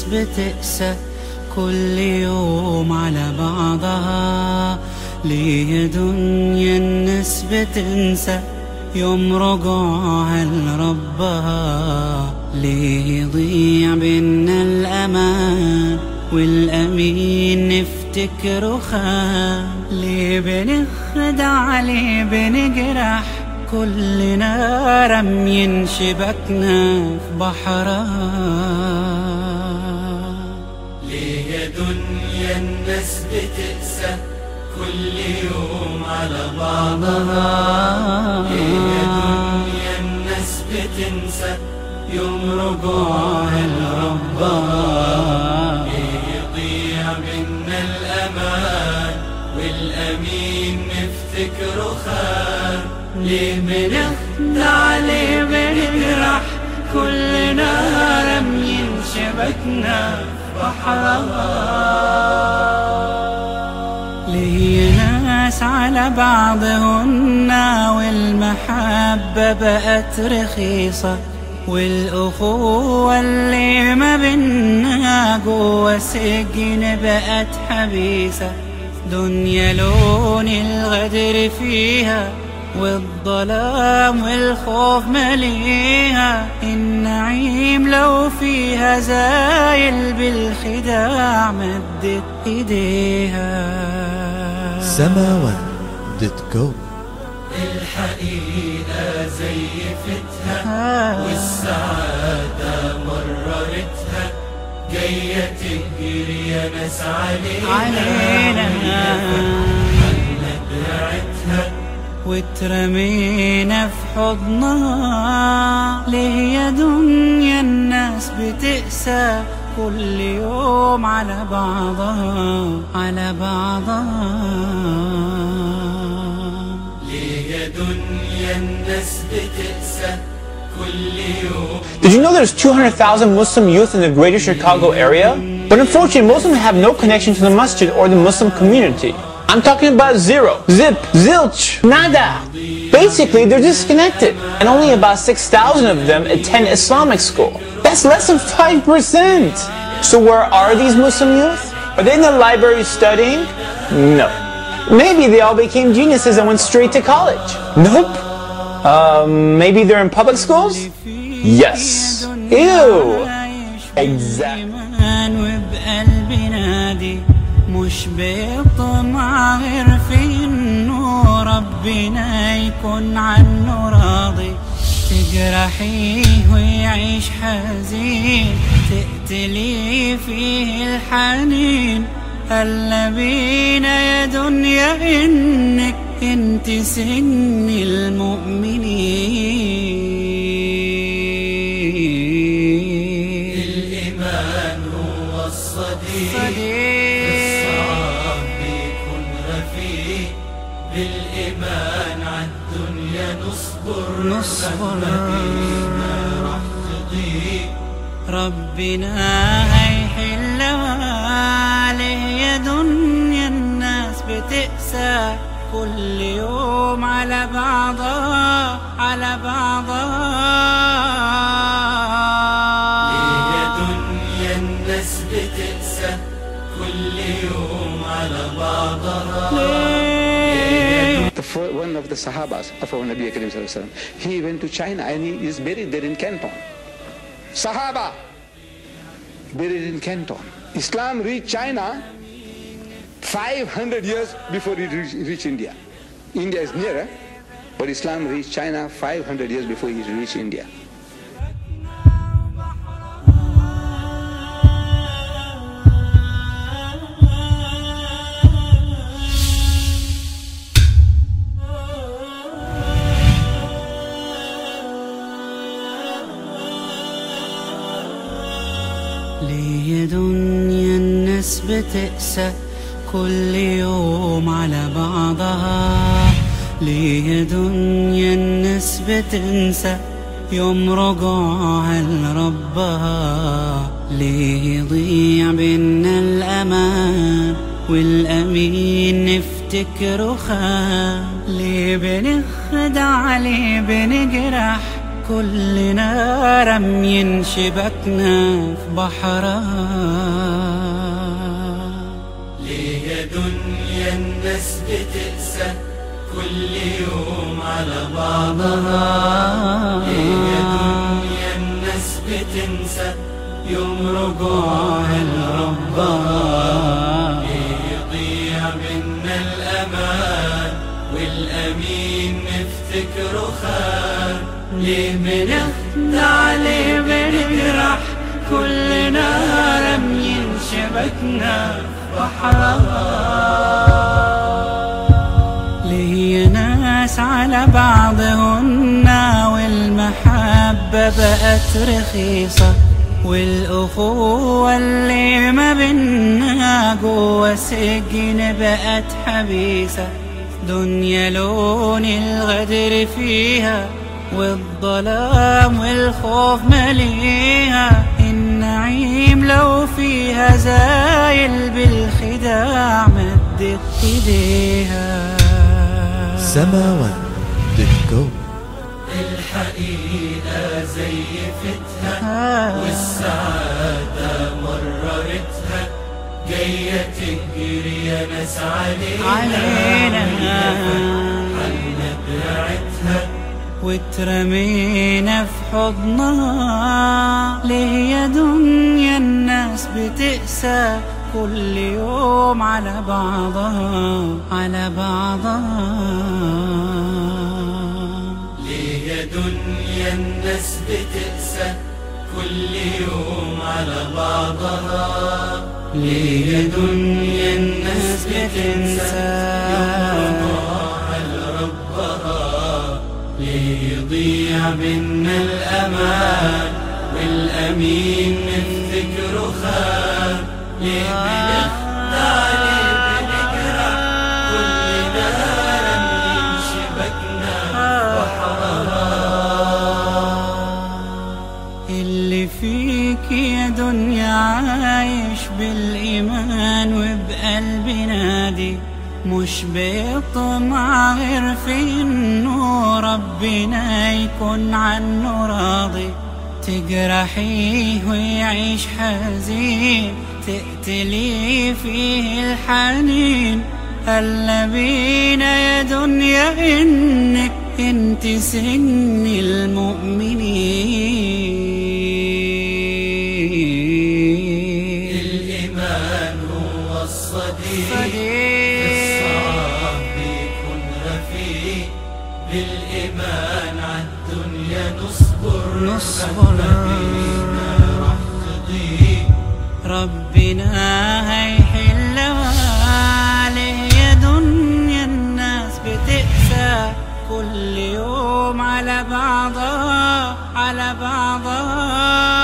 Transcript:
بتقسى كل يوم على بعضها ليه دنيا الناس بتنسى يوم رجوعها لربها ليه يضيع بينا الأمان والأمين نفتكره خان ليه بنخدع ليه بنجرح كلنا رمين شبكنا في بحرها ليه يا دنيا الناس بتقسى كل يوم على بعضها ليه يا دنيا الناس بتنسى يوم رجوعها لربها ليه يضيع منا الأمان والأمين نفتكره خان ليه بنخدع ليه بنجرح كلنا رميين شبكنا في بحرها ليه ناس على بعضهن والمحبة بقت رخيصة والأخوة اللي ما بينا جوا سجن بقت حبيسة دنيا لون الغدر فيها والظلام والخوف مليها النعيم لو فيها زايل بالخداع مدت ايديها سماوات دوت كوم الحقيقة زيفتها والسعادة مررتها جاية تجري يا ناس علينا علينا دراعتها واترمينا في حضنها ليه يا دنيا الناس بتقسى كل يوم على بعضها على بعضها ليه يا دنيا الناس بتقسى كل يوم Did you know there's 200,000 Muslim youth in the greater Chicago area? But unfortunately, Muslims have no connection to the masjid or the Muslim community. I'm talking about zero, zip, zilch, nada. Basically, they're disconnected. And only about 6,000 of them attend Islamic school. That's less than 5%. So where are these Muslim youth? Are they in the library studying? No. Maybe they all became geniuses and went straight to college. Nope. Um, maybe they're in public schools? Yes. Ew. Exactly. إيمان وبقلبي نادي مش بيطمع غير في إنه ربنا يكون عنه راضي تجرحيه ويعيش حزين تقتلي فيه الحنين هلا بينا يا دنيا إنك انت سن المؤمنين الإيمان هو الصديق صديق. الصعب بيكون رفيق بالإيمان عالدنيا نصبر نصبر. مهما بينا راح تضيق ربنا هيحلها ليه يا دنيا الناس بتقسى كل يوم على بعضها على بعضها ليه يا دنيا الناس بتقسى كل يوم على بعضها ليه The fir- one of the Sahabas of our Nabi Karim Sallallahu Alaihi Wasallam, he went to China and he is buried there in Canton. Sahaba, buried in Canton. Islam reached China 500 years before it reached, reached India. India is nearer, but Islam reached China 500 years before it reached India. ليه يا دنيا الناس بتقسى كل يوم على بعضها ليه يا دنيا الناس بتنسى يوم رجوعها لربها ليه يضيع بينا الأمان والأمين نفتكره خان ليه بنخدع ليه بنجرح كلنا رمي شبكنا في بحرها ليه يا دنيا الناس بتقسى كل يوم على بعضها ليه يا دنيا الناس بتنسى يوم رجوعها لربها ليه يضيع منا الأمان والأمين نفتكره خان ليه بنخدع ليه بنجرح كلنا رميين شبكنا في بحرها ليه ناس على بعضهن والمحبة بقت رخيصة والأخوة اللي ما بينا جوا سجن بقت حبيسة دنيا لون الغدر فيها والظلام والخوف مليها النعيم لو فيها زايل بالخداع مدت ايديها سماوان دوت كوم الحقيقة زيفتها والسعادة مررتها جاية تجري يا ناس علينا علينا حلنا دراعتها واترمينا في حضنها ليه يا دنيا الناس بتقسى كل يوم على بعضها على بعضها ليه يا دنيا الناس بتقسى كل يوم على بعضها ليه يا دنيا الناس بتنسى يومها لربها ليه يضيع منا الأمان والأمين نفتكره خان ليه بنخدع ليه بنجرح كلنا رميين شبكنا اللي فيك يا دنيا عايش بالإيمان وبقلب نادي مش بيطمع غير في إنه ربنا يكون عنه راضي تجرحيه ويعيش حزين تقتلي فيه الحنين هلا بينا يا دنيا إنك انت سن المؤمنين الإيمان هو الصديق صديق. الصعب بيكون رفيق بالإيمان عالدنيا نصبر نصبر. بينا راح تضيق ربنا هيحلها ليه يا دنيا الناس بتقسى كل يوم على بعضها على بعضها